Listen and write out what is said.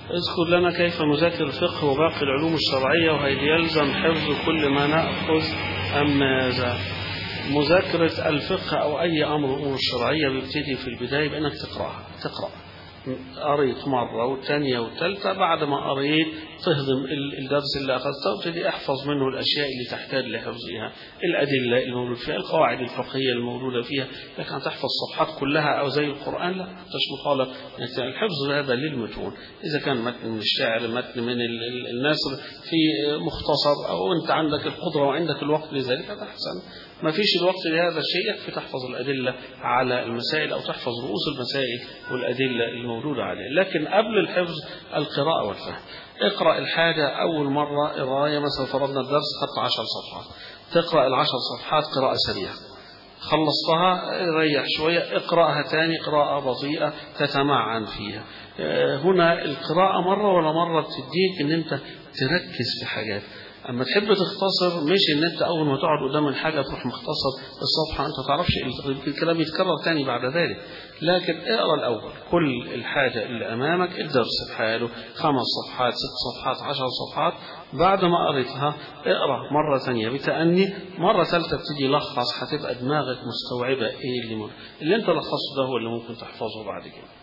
اذكر لنا كيف نذاكر الفقه وباقي العلوم الشرعية وهل يلزم حفظ كل ما نأخذ أم ماذا مذاكرة الفقه أو أي أمر الأمور الشرعية بيبتدي في البداية بأنك تقرأها تقرأ قريت مرة والثانية والثالثة بعد ما قريت تهضم الدرس اللي أخذته وابتدي احفظ منه الأشياء اللي تحتاج لحفظها الأدلة الموجود فيها القواعد الفقهية الموجودة فيها لكن تحفظ صفحات كلها أو زي القرآن لا مش مطالب يعني الحفظ هذا للمتون إذا كان متن من الشاعر متن من النثر في مختصر أو أنت عندك القدرة وعندك الوقت لذلك هذا أحسن ما فيش الوقت لهذا الشيء يكفي تحفظ الأدلة على المسائل أو تحفظ رؤوس المسائل والأدلة الموجودة عليه لكن قبل الحفظ القراءة والفهم اقرأ الحاجة أول مرة قراية مثلا فرضنا الدرس خدت عشر صفحات تقرأ العشر صفحات قراءة سريعة خلصتها ريح شوية اقرأها تاني قراءة بطيئة تتمعن فيها هنا القراءة مرة ولا مرة بتديك ان انت تركز في حاجات اما تحب تختصر مش ان انت اول ما تقعد قدام الحاجه تروح مختصر الصفحه انت تعرفش الكلام يتكرر تاني بعد ذلك لكن اقرا الاول كل الحاجه اللي امامك الدرس بحاله خمس صفحات ست صفحات عشر صفحات بعد ما قريتها اقرا مره ثانيه بتأني مره ثالثه ابتدي لخص هتبقى دماغك مستوعبه ايه اللي, اللي انت لخصته ده هو اللي ممكن تحفظه بعد كده